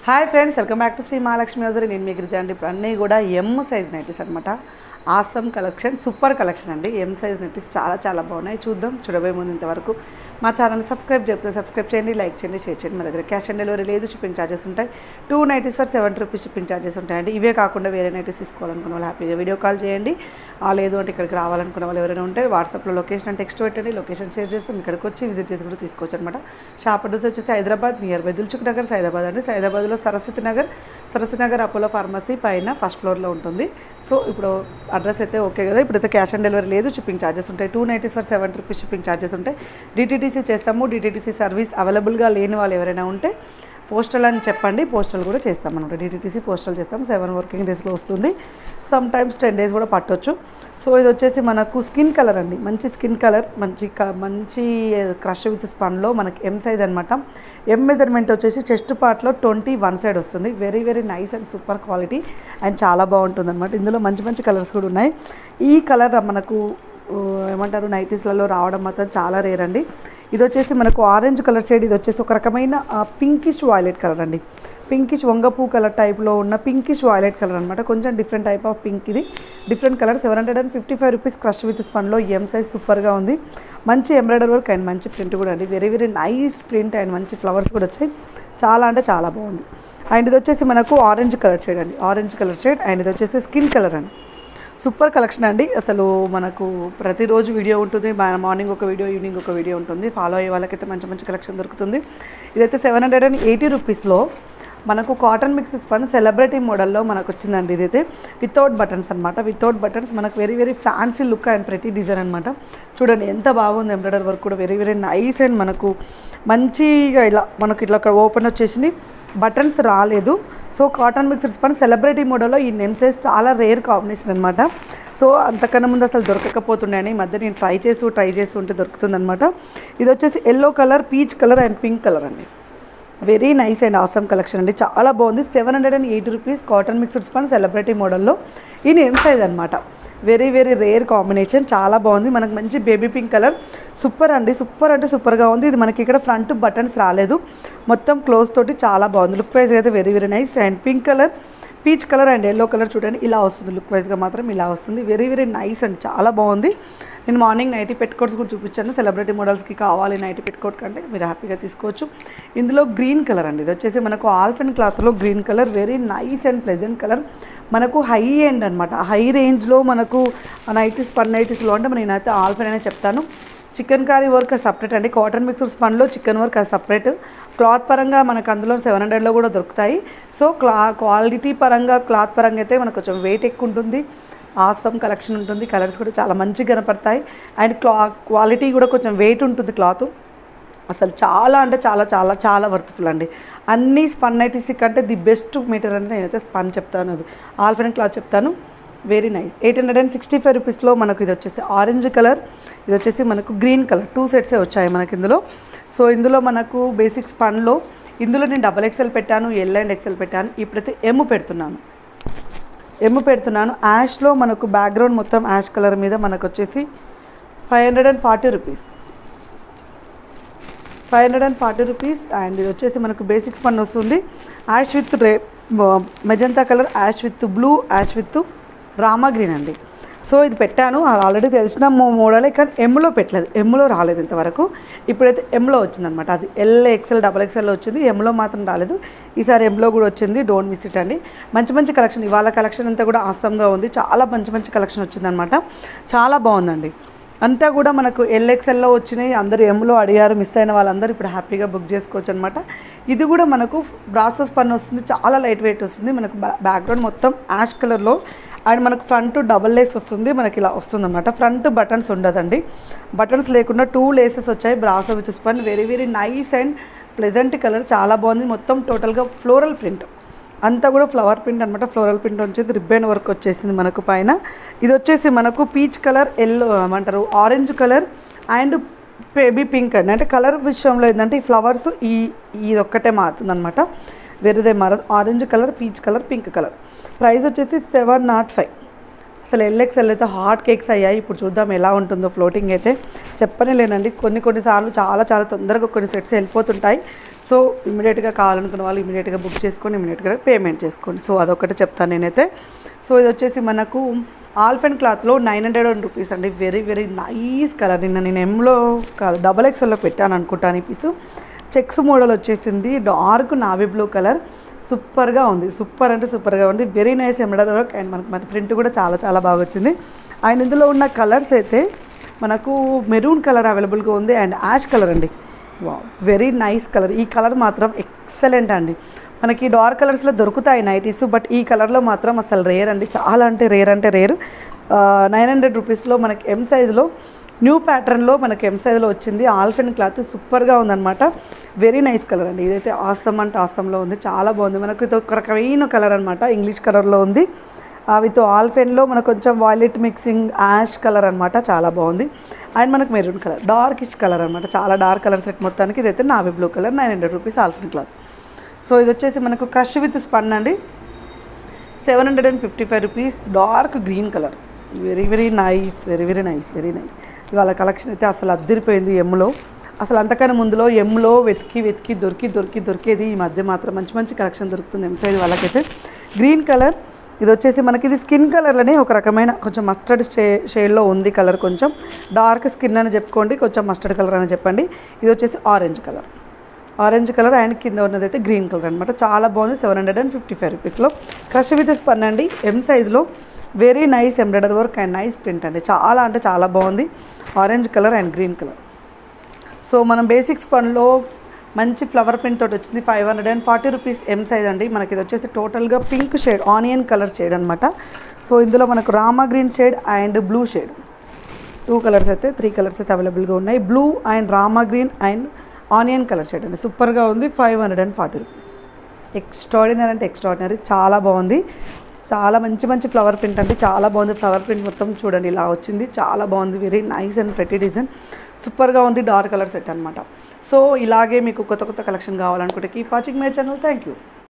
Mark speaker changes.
Speaker 1: hi friends welcome back to Shri Mahalakshmi హౌజర్ నేను మీ గిరిజా అండి ఇప్పుడు అన్నీ కూడా ఎమ్ సైజ్ నైటీస్ అనమాట ఆసమ్ కలెక్షన్ సూపర్ కలెక్షన్ అండి ఎమ్ సైజ్ నైటీస్ చాలా చాలా బాగున్నాయి చూద్దాం చూడబోయే ముందు ఇంతవరకు మా ఛానల్ సబ్స్క్రైబ్ చెప్తే సబ్స్క్రైబ్ చేయండి లైక్ చేయండి షేర్ చేయండి మా దగ్గర క్యాష్ ఆన్ డెలివరీ లేదు షిప్పింగ్ ఛార్జెస్ ఉంటాయి two nighties for seventy rupees shipping charges ఉంటాయండి ఇవే కాకుండా వేరే నైటీస్ తీసుకోవాలనుకున్న వాళ్ళు హ్యాపీగా వీడియో కాల్ చేయండి ఆ లేదు అంటే ఇక్కడికి రావాలనుకున్న వాళ్ళు ఎవరైనా ఉంటే వాట్సాప్లో లొకేషన్ అంటే టెక్స్ట్ పెట్టండి లొకేషన్ షేర్ చేస్తాం ఇక్కడికి వచ్చి విజిట్ చేసి కూడా తీసుకోవచ్చు అనమాట షాప్ అడ్రస్ వచ్చేసి హైదరాబాద్ నియర్ బై దిల్చుక్ నగర్ సైదాబాద్ అండి సైదాబాద్లో సరస్వతి నగర్ సరస్వతి నగర్ అపోలో ఫార్మసీ పైన ఫస్ట్ ఫ్లోర్లో ఉంటుంది సో ఇప్పుడు అడ్రస్ అయితే ఓకే కదా ఇప్పుడైతే క్యాష్ ఆన్ డెలివరీ లేదు షిప్పింగ్ ఛార్జెస్ ఉంటాయి two nighties for seventy rupees shipping charges ఉంటాయి డిటీటీసీ చేస్తాము డిటీటీసీ సర్వీస్ అవైలబుల్గా లేని వాళ్ళు ఎవరైనా ఉంటే పోస్టల్ అని చెప్పండి పోస్టల్ కూడా చేస్తాం అనమాట డిటీటీసీ పోస్టల్ చేస్తాం సెవెన్ వర్కింగ్ డేస్లో వస్తుంది సమ్ టైమ్స్ టెన్ డేస్ కూడా పట్టొచ్చు సో ఇది వచ్చేసి మనకు స్కిన్ కలర్ అండి మంచి స్కిన్ కలర్ మంచి క- మంచి క్రష్ విత్ స్పన్లో మనకి ఎం సైజ్ అనమాట ఎం మెజర్మెంట్ వచ్చేసి చెస్ట్ పార్ట్లో ట్వంటీ వన్ సైడ్ వస్తుంది very very nice and super quality and చాలా బాగుంటుంది అనమాట ఇందులో మంచి మంచి కలర్స్ కూడా ఉన్నాయి ఈ కలర్ మనకు ఆ, ఏమంటారు నైటీస్లలో రావడం మాత్రం చాలా రేర్ అండి ఇది వచ్చేసి మనకు ఆరెంజ్ కలర్ షేడ్ ఇది వచ్చేసి ఒక రకమైన పింకిష్ వాయిలెట్ కలర్ అండి పింకిష్ వంగపూ కలర్ టైప్లో ఉన్న పింకిష్ వాయిలెట్ కలర్ అనమాట కొంచెం డిఫరెంట్ టైప్ ఆఫ్ పింక్ ఇది different colour seven hundred and fifty five rupees crush with స్పన్లో ఎం సైజ్ సూపర్గా ఉంది మంచి ఎంబ్రాయిడరీ వర్క్ అండ్ మంచి ప్రింట్ కూడా అండి very very nice print and మంచి ఫ్లవర్స్ కూడా వచ్చాయి చాలా అంటే చాలా బాగుంది అండ్ ఇది వచ్చేసి మనకు ఆరెంజ్ కలర్ షేడ్ అండి ఆరెంజ్ కలర్ షేడ్ అండ్ ఇది వచ్చేసి స్కిన్ కలర్ అండి సూపర్ కలెక్షన్ అండి అసలు మనకు ప్రతిరోజు వీడియో ఉంటుంది మా- మార్నింగ్ ఒక వీడియో ఈవినింగ్ ఒక వీడియో ఉంటుంది ఫాలో అయ్యే వాళ్ళకైతే మంచి మంచి కలెక్షన్ దొరుకుతుంది ఇదైతే సెవెన్ హండ్రెడ్ అండ్ ఎయిటీ రూపీస్లో మనకు కాటన్ మిక్స్ పని సెలబ్రిటీ మోడల్లో మనకు వచ్చిందండి ఇదైతే వితౌట్ బటన్స్ అనమాట వితౌట్ బటన్స్ మనకు very very fancy look and ప్రతి డిజైన్ అనమాట చూడండి ఎంత బాగుంది ఎంబ్రాయిడరీ వర్క్ కూడా వెరీ వెరీ నైస్ అండ్ మనకు మంచిగా ఇలా మనకు ఇట్లా ఓపెన్ వచ్చేసింది బటన్స్ రాలేదు సో కాటన్ మిక్సర్స్ పని సెలబ్రిటీ మోడల్లో ఈ నెమ్ సైజ్ చాలా రేర్ కాంబినేషన్ అనమాట సో అంతకన్నా ముందు అసలు దొరకకపోతుండే ఈ మధ్య నేను ట్రై చేసి ట్రై చేసి ఉంటే దొరుకుతుందన్నమాట ఇది వచ్చేసి yellow colour peach colour and pink colour అండి very nice and awesome collection అండి చాలా బాగుంది seven hundred and eighty rupees cotton mixed spun celebrity మోడల్లో ఈ నేమ్ సైజ్ అనమాట వెరీ వెరీ రేర్ కాంబినేషన్ చాలా బాగుంది మనకు మంచి బేబీ పింక్ కలర్ సూపర్ అండి సూపర్ అంటే సూపర్గా ఉంది ఇది మనకి ఇక్కడ ఫ్రంట్ బటన్స్ రాలేదు మొత్తం క్లోజ్ తోటి చాలా బాగుంది లుక్ వైజ్ అయితే very very nice and pink colour peach colour and yellow colour చూడండి ఇలా వస్తుంది లుక్ వైజ్గా మాత్రం ఇలా వస్తుంది వెరీ వెరీ నైస్ అండ్ చాలా బాగుంది నేను మార్నింగ్ నైటీ పెట్టుకోట్స్ కూడా చూపించాను సెలబ్రిటీ మోడల్స్కి కావాలి నైటీ పెట్టుకోట్ కంటే మీరు హ్యాపీగా తీసుకోవచ్చు ఇందులో గ్రీన్ కలర్ అండి ఇది వచ్చేసి మనకు ఆల్ఫెన్ క్లాత్లో green colour very nice and pleasant colour మనకు హై ఎండ్ అనమాట హై రేంజ్లో మనకు నైటీస్ పన్ నైటీస్లో అంటే నేనైతే ఆల్ఫెన్ అనే చెప్తాను చికెన్ కర్రీ వర్క్ అది సపరేట్ అండి కాటన్ మిక్సర్ స్పన్లో చికెన్ వర్క్ అది సపరేట్ క్లాత్ పరంగా మనకు అందులో సెవెన్ హండ్రెడ్లో కూడా దొరుకుతాయి సో క్లా క్వాలిటీ పరంగా క్లాత్ పరంగా అయితే మనకు కొంచెం వెయిట్ ఎక్కువ ఉంటుంది ఆసమ్ కలెక్షన్ ఉంటుంది కలర్స్ కూడా చాలా మంచిగా కనపడతాయి అండ్ క్లా క్వాలిటీ కూడా కొంచెం వెయిట్ ఉంటుంది క్లాత్ అసలు చాలా అంటే చాలా చాలా చాలా వర్త్ఫుల్ అండి అన్ని స్పన్ నైటీస్ కంటే ది బెస్ట్ మీటర్ అంటే నేనైతే స్పన్ చెప్తాను అది ఆల్ఫెన్ క్లాత్ చెప్తాను very nice eight hundred and sixty five రూపీస్లో మనకు ఇది వచ్చేసి ఆరెంజ్ కలర్ ఇది వచ్చేసి మనకు గ్రీన్ కలర్ టూ సెట్సే వచ్చాయి మనకి ఇందులో సో ఇందులో మనకు బేసిక్ స్పన్లో ఇందులో నేను డబల్ ఎక్సెల్ పెట్టాను ఎల్ అండ్ ఎక్సెల్ పెట్టాను ఇప్పుడైతే ఎమ్ పెడుతున్నాను ఎమ్ పెడుతున్నాను యాష్లో మనకు బ్యాక్గ్రౌండ్ మొత్తం యాష్ కలర్ మీద మనకు వచ్చేసి five hundred and forty rupees five hundred and forty rupees and ఇది వచ్చేసి మనకు బేసిక్స్ పన్ను వస్తుంది ash with ray magenta colour ash with blue ash with rama green అండి సో ఇది పెట్టాను అది ఆల్రెడీ తెలిసిన మో- మోడలే కానీ ఎమ్లో పెట్టలేదు ఎమ్లో రాలేదు ఇంతవరకు ఇప్పుడైతే ఎమ్లో వచ్చిందనమాట అది ఎల్ ఎక్సెల్ డబల్ ఎక్సెల్లో వచ్చింది ఎమ్లో మాత్రం రాలేదు ఈసారి ఎమ్లో కూడా వచ్చింది డోంట్ మిస్ ఇట్ అండి మంచి మంచి కలెక్షన్ ఇవాళ కలెక్షన్ అంతా కూడా ఆసంగా ఉంది చాలా మంచి మంచి కలెక్షన్ వచ్చిందనమాట చాలా బాగుందండి అంతా కూడా మనకు ఎల్ఎక్స్ఎల్లో వచ్చినాయి అందరు ఎమ్లో అడిగారు మిస్ అయిన వాళ్ళందరూ ఇప్పుడు హ్యాపీగా బుక్ చేసుకోవచ్చు అనమాట ఇది కూడా మనకు బ్రాసెస్ పన్ను వస్తుంది చాలా లైట్ వెయిట్ వస్తుంది మనకు బ్యాక్గ్రౌండ్ మొత్తం యాష్ కలర్లో అండ్ మనకు ఫ్రంట్ డబల్ లేస్ వస్తుంది మనకి ఇలా వస్తుంది అనమాట ఫ్రంట్ బటన్స్ ఉండదండి బటన్స్ లేకుండా టూ లేసెస్ వచ్చాయి బ్రాసో with spun very very nice and pleasant colour చాలా బాగుంది మొత్తం టోటల్గా ఫ్లోరల్ ప్రింట్ అంతా కూడా ఫ్లవర్ ప్రింట్ అనమాట ఫ్లోరల్ ప్రింట్ వచ్చేది రిబ్బన్ వర్క్ వచ్చేసింది మనకు పైన ఇది వచ్చేసి మనకు పీచ్ కలర్ ఎల్లో ఏమంటారు orange colour and baby pink అండి అంటే కలర్ విషయంలో ఏంటంటే ఈ ఫ్లవర్స్ ఈ ఇది ఒక్కటే మారుతుంది అనమాట వేరేదే మారదు orange colour peach colour pink colour price వచ్చేసి సెవెన్ నాట్ ఫైవ్ అసలు ఎల్ఎక్స్ఎల్ అయితే హాట్ కేక్స్ అయ్యాయి ఇప్పుడు చూద్దాం ఎలా ఉంటుందో ఫ్లోటింగ్ అయితే చెప్పనే లేనండి కొన్ని కొన్నిసార్లు చాలా చాలా తొందరగా కొన్ని సెట్స్ వెళ్ళిపోతుంటాయి సో ఇమీడియట్గా కావాలనుకున్న వాళ్ళు ఇమీడియట్గా బుక్ చేసుకొని ఇమీడియట్గా పేమెంట్ చేసుకోండి సో అదొకటి చెప్తాను నేనైతే సో ఇది వచ్చేసి మనకు ఆల్ఫెన్ క్లాత్లో నైన్ హండ్రెడ్ రూపీస్ అండి వెరీ వెరీ నైస్ కలర్ నిన్న నేను ఎంలో కాదు డబల్ ఎక్స్ఎల్లో పెట్టాను అనుకుంటాను ఈ పీసు చెక్స్ మోడల్ వచ్చేసింది డార్క్ నావీ బ్లూ కలర్ సూపర్గా ఉంది సూపర్ అంటే సూపర్గా ఉంది very nice embroidery work and మనకి మన ప్రింట్ కూడా చాలా చాలా బాగా వచ్చింది అండ్ ఇందులో ఉన్న కలర్స్ అయితే మనకు మెరూన్ కలర్ అవైలబుల్గా ఉంది అండ్ యాష్ కలర్ అండి వా వెరీ నైస్ కలర్ ఈ కలర్ మాత్రం ఎక్సలెంట్ అండి మనకి డార్క్ కలర్స్లో దొరుకుతాయి నైటీస్ బట్ ఈ కలర్లో మాత్రం అసలు రేర్ అండి చాలా అంటే రేర్ అంటే రేర్ నైన్ హండ్రెడ్ రూపీస్లో మనకి ఎం సైజులో న్యూ ప్యాటర్న్లో మనకి ఎం సైజులో వచ్చింది ఆల్ఫెన్ క్లాత్ సూపర్గా ఉందన్నమాట వెరీ నైస్ కలర్ అండి ఇదైతే ఆసమ్ అంటే ఆసంలో ఉంది చాలా బాగుంది మనకు ఇది ఒక రకమైన కలర్ అనమాట ఇంగ్లీష్ కలర్లో ఉంది విత్ ఆల్ఫెన్లో మనకు కొంచెం వాయిలెట్ మిక్సింగ్ యాష్ కలర్ అనమాట చాలా బాగుంది అండ్ మనకు మెరూన్ కలర్ డార్కిష్ కలర్ అనమాట చాలా డార్క్ కలర్ సెట్ మొత్తానికి ఇదైతే navy blue colour nine hundred rupees alpine cloth so ఇది వచ్చేసి మనకు క్రష్ విత్ స్పన్ అండి seven hundred and fifty five rupees dark green colour very very nice very very nice very nice ఇవాళ collection అయితే అసలు అద్దరిపోయింది ఎమ్లో అసలు అంతకన్నా ముందులో ఎమ్లో వెతికి వెతికి దొరికి దొరికి దొరికేది ఈ మధ్య మాత్రం మంచి మంచి కలెక్షన్ దొరుకుతుంది ఎం సైజ్ వాళ్ళకైతే గ్రీన్ కలర్ ఇది వచ్చేసి మనకి ఇది స్కిన్ కలర్లోనే ఒక రకమైన కొంచెం మస్టర్డ్ షే షేడ్లో ఉంది కలర్ కొంచెం డార్క్ స్కిన్ అని చెప్పుకోండి కొంచెం మస్టర్డ్ కలర్ అని చెప్పండి ఇది వచ్చేసి orange colour orange colour and కింద ఉన్నది అయితే గ్రీన్ కలర్ అనమాట చాలా బాగుంది seven hundred and fifty five రూపీస్లో క్రష్ విత్ స్పన్ అండి ఎం సైజ్లో very nice embroidery work and nice print అండి చాలా అంటే చాలా బాగుంది orange colour and green colour so మనం బేసిక్స్ పనిలో మంచి ఫ్లవర్ ప్రింట్ తోటి వచ్చింది five hundred and forty rupees M size అండి మనకి ఇది వచ్చేసి టోటల్గా pink shade onion colour shade అనమాట సో ఇందులో మనకు rama green shade and blue shade two colours అయితే త్రీ కలర్స్ అయితే అవైలబుల్గా ఉన్నాయి blue and rama green and onion colour shade అండి సూపర్గా ఉంది five hundred and forty rupees extraordinary అంటే ఎక్స్ట్రాడినరీ చాలా బాగుంది చాలా మంచి మంచి ఫ్లవర్ ప్రింట్ అంటే చాలా బాగుంది ఫ్లవర్ ప్రింట్ మొత్తం చూడండి ఇలా వచ్చింది చాలా బాగుంది వెరీ నైస్ అండ్ ప్రతి డిజైన్ సూపర్గా ఉంది డార్క్ కలర్ సెట్ అనమాట సో ఇలాగే మీకు కొత్త కొత్త కలెక్షన్ కావాలనుకుంటే keep watching my channel thank you